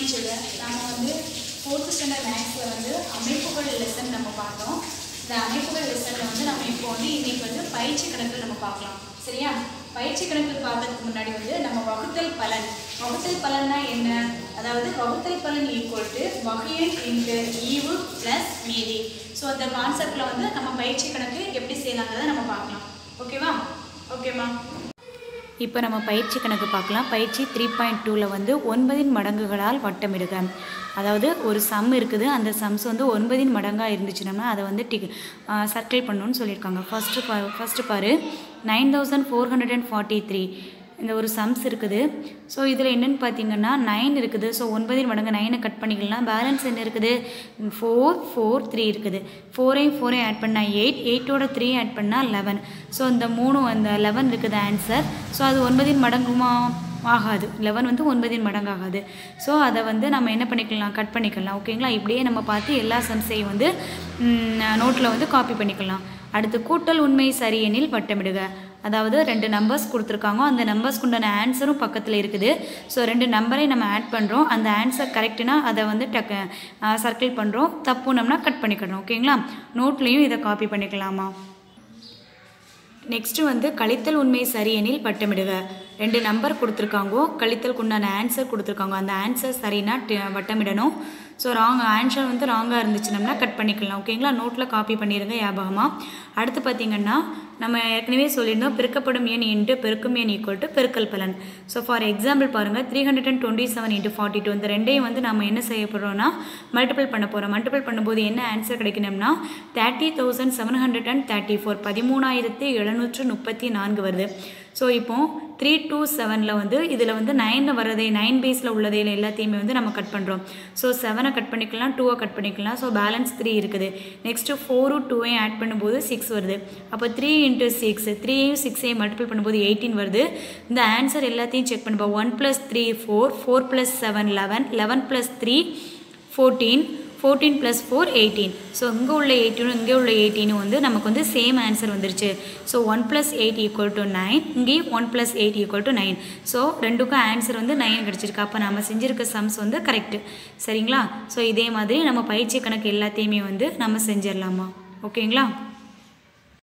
children நம்ம வந்து fourth standard மேக்ஸில் வந்து அமைப்புகள் லெசன் நம்ம பார்த்தோம் இந்த அமைப்புகள் லெசனில் வந்து நம்ம இப்போ வந்து இன்னைக்கு வந்து பயிற்சி கணக்கில் நம்ம பார்க்கலாம் சரியா பயிற்சி கணக்கு பார்க்கறதுக்கு முன்னாடி வந்து நம்ம வகுத்தல் பலன் வகுத்தல் பலன்னா என்ன அதாவது வகுத்தல் பலன் ஈக்குவல் டு வகையன் இன்ட்டு ஈவு ப்ளஸ் மீதி ஸோ அந்த கான்செப்டில் வந்து நம்ம பயிற்சி கணக்கு எப்படி செய்யலாங்கிறத நம்ம பார்க்கலாம் ஓகேவா ஓகேம்மா இப்போ நம்ம பயிற்சி கணக்கு பார்க்கலாம் பயிற்சி த்ரீ பாயிண்ட் டூவில் வந்து ஒன்பதின் மடங்குகளால் வட்டமிடுக அதாவது ஒரு சம் இருக்குது அந்த சம்ஸ் வந்து ஒன்பதின் மடங்காக இருந்துச்சுன்னா அதை வந்து டி சர்க்கிள் பண்ணணும்னு சொல்லியிருக்காங்க ஃபஸ்ட்டு பா ஃபஸ்ட்டு பாரு nine thousand four hundred and forty three இந்த ஒரு சம்ஸ் இருக்குது ஸோ இதில் என்னென்னு பார்த்தீங்கன்னா நைன் இருக்குது ஸோ ஒன்பதின் மடங்கு நைனை கட் பண்ணிக்கலாம் பேலன்ஸ் என்ன இருக்குது ஃபோர் ஃபோர் த்ரீ இருக்குது ஃபோரையும் ஃபோரையும் ஆட் பண்ணால் எயிட் எயிட்டோட த்ரீ ஆட் பண்ணால் லெவன் ஸோ இந்த மூணு அந்த லெவன் இருக்குது ஆன்சர் ஸோ அது ஒன்பதின் மடங்குமா ஆகாது லெவன் வந்து ஒன்பதின் மடங்காகாது ஸோ அதை வந்து நம்ம என்ன பண்ணிக்கலாம் கட் பண்ணிக்கலாம் ஓகேங்களா இப்படியே நம்ம பார்த்து எல்லா சம்ஸையும் வந்து நோட்டில் வந்து காப்பி பண்ணிக்கலாம் அடுத்து கூட்டல் உண்மை சரியெனில் வட்டமிடுக அதாவது ரெண்டு நம்பர்ஸ் கொடுத்துருக்காங்க அந்த நம்பர்ஸ்க்கு உண்டான ஆன்சரும் பக்கத்தில் இருக்குது ஸோ ரெண்டு நம்பரை நம்ம ஆட் பண்ணுறோம் அந்த ஆன்சர் கரெக்டுனா அதை வந்து டக்கு சர்க்கிள் பண்ணுறோம் தப்புனோம்னா கட் பண்ணிக்கணும் ஓகேங்களா நோட்லேயும் இதை காப்பி பண்ணிக்கலாமா நெக்ஸ்ட்டு வந்து கழித்தல் உண்மை சரியெனில் வட்டமிடுக ரெண்டு நம்பர் கொடுத்துருக்காங்கோ கழித்தலுக்கு உண்டான ஆன்சர் கொடுத்துருக்காங்க அந்த ஆன்சர் சரினா டி- வட்டமிடணும் ஸோ ராங் ஆன்சர் வந்து ராங்காக இருந்துச்சுனோம்னா கட் பண்ணிக்கலாம் ஓகேங்களா நோட்டில் காப்பி பண்ணிடுங்க ஞாபகமாக அடுத்து பார்த்தீங்கன்னா நம்ம ஏற்கனவே சொல்லியிருந்தோம் பெருக்கப்படும் எண் இன்ட்டு பெருக்கும் எண் ஈக்குவல் டு பெருக்கல் பலன் ஸோ ஃபார் எக்ஸாம்பிள் பாருங்கள் three hundred and twenty seven into forty two இந்த ரெண்டையும் வந்து நம்ம என்ன செய்ய போகிறோம்னா மல்டிபிள் பண்ண போகிறோம் மல்டிபிள் பண்ணும்போது என்ன ஆன்சர் கிடைக்கணும்னா thirty thousand seven hundred and thirty four பதிமூணாயிரத்தி எழுநூற்று முப்பத்தி நான்கு வருது ஸோ இப்போ த்ரீ டூ செவனில் வந்து இதில் வந்து நைனில் வர்றதே நைன் பேஸில் உள்ளதே எல்லாத்தையுமே வந்து நம்ம கட் பண்ணுறோம் ஸோ செவனை கட் பண்ணிக்கலாம் டூவை கட் பண்ணிக்கலாம் ஸோ பேலன்ஸ் த்ரீ இருக்குது நெக்ஸ்ட்டு ஃபோரும் டூவையும் ஆட் பண்ணும்போது சிக்ஸ் வருது அப்போ த்ரீ இன்ட்டு சிக்ஸ் த்ரீயும் சிக்ஸையும் மல்டிபிள் பண்ணும்போது எயிட்டீன் வருது இந்த ஆன்சர் எல்லாத்தையும் செக் பண்ணுவோம் one plus three four four plus seven eleven eleven plus three fourteen fourteen plus four eighteen so இங்கே உள்ள எயிட்டீனும் இங்கே உள்ள எயிட்டீனும் வந்து நமக்கு வந்து சேம் ஆன்சர் வந்துருச்சு so one plus eight equal to nine இங்கேயும் one plus eight equal to nine so ரெண்டுக்கும் ஆன்சர் வந்து நைன் கிடச்சிருக்கு அப்போ நம்ம செஞ்சுருக்க சம்ஸ் வந்து கரெக்டு சரிங்களா ஸோ இதே மாதிரி நம்ம பயிற்சி கணக்கு எல்லாத்தையுமே வந்து நம்ம செஞ்சிடலாமா ஓகேங்களா